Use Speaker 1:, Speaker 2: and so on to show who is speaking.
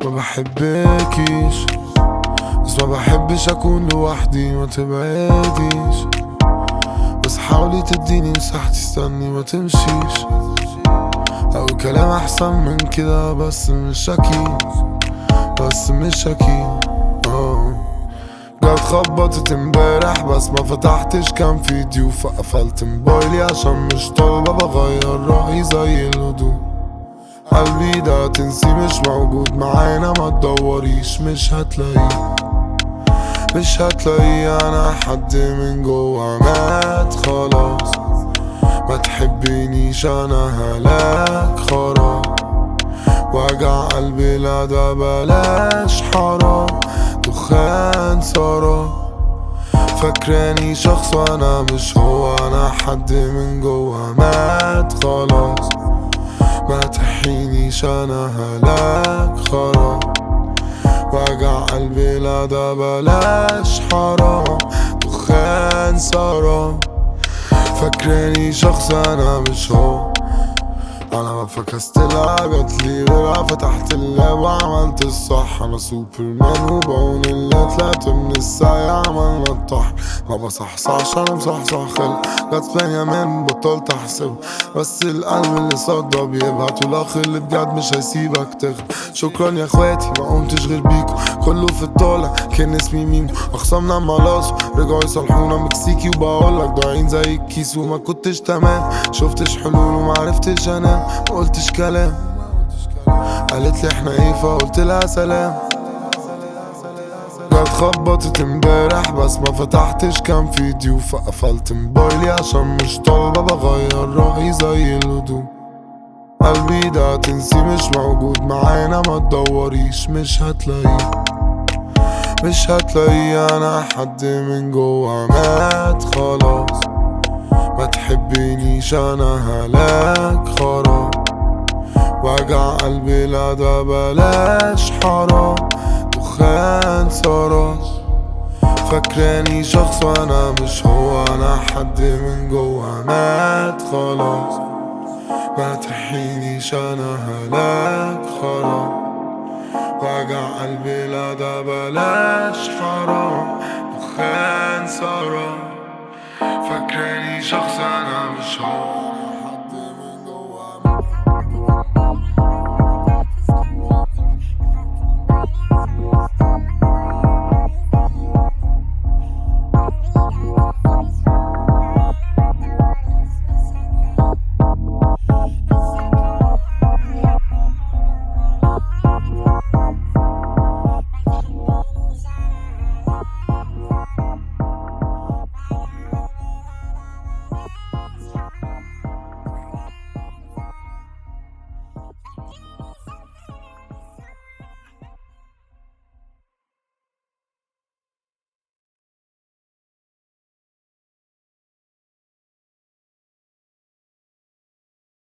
Speaker 1: ما بحبكيش بس ما بحبش اكون لوحدي ما تبعديش بس حاولي تديني مساحتي استني ما تمشيش او كلام احسن من كده بس مش اكيد بس مش اكيد اه جت خبطت امبارح بس ما فتحتش كان فيديو فقفلت موبايلي عشان مش طالبة بغير رأيي زي الهدوء قلبي ده تنسي مش موجود معانا ما تدوريش مش هتلاقيه مش هتلاقيه انا حد من جوا مات خلاص ما تحبينيش انا هلاك خراب وجع قلبي لا ده بلاش حرام دخان سراب فاكراني شخص وانا مش هو انا حد من جوا مات خلاص ما تحينيش انا هلاك خراب وجع قلبي لا ده بلاش حرام دخان سراب فاكراني شخص انا مش هو انا ما فكست لها جاتلي غيرها فتحت اللاب وعملت الصح انا سوبرمان وبعون اللي طلعت من الساعة عملنا الطحن ما بصحصحش انا مصحصح خلق جت فيا من بطلت احسب بس القلب اللي صدى بيبعت والاخ اللي بجد مش هيسيبك تغلب شكرا يا اخواتي ما قمتش غير بيكو كله في الطالع كان اسمي ميمو اخصامنا ملاص رجعوا يصلحونا مكسيكي وبقولك ضايعين زي الكيس وما كنتش تمام شفتش حلول وما عرفتش انام ما قلتش كلام قالت لي احنا ايه فقلت لها سلام جت خبطت امبارح بس ما فتحتش كان فيديو فقفلت موبايلي عشان مش طالبة بغير رأيي زي الهدوء قلبي ده تنسي مش موجود معانا ما تدوريش مش هتلاقيه مش هتلاقيه انا حد من جوا مات خلاص ما تحبينيش انا هلاك خراب وجع قلبي لا ده بلاش حرام دخان سراب فاكراني شخص وانا مش هو انا حد من جوا مات خلاص ما تحينيش انا هلاك خراب وجع قلبي لا ده بلاش حرام دخان سراب فاكراني شخص انا مش هو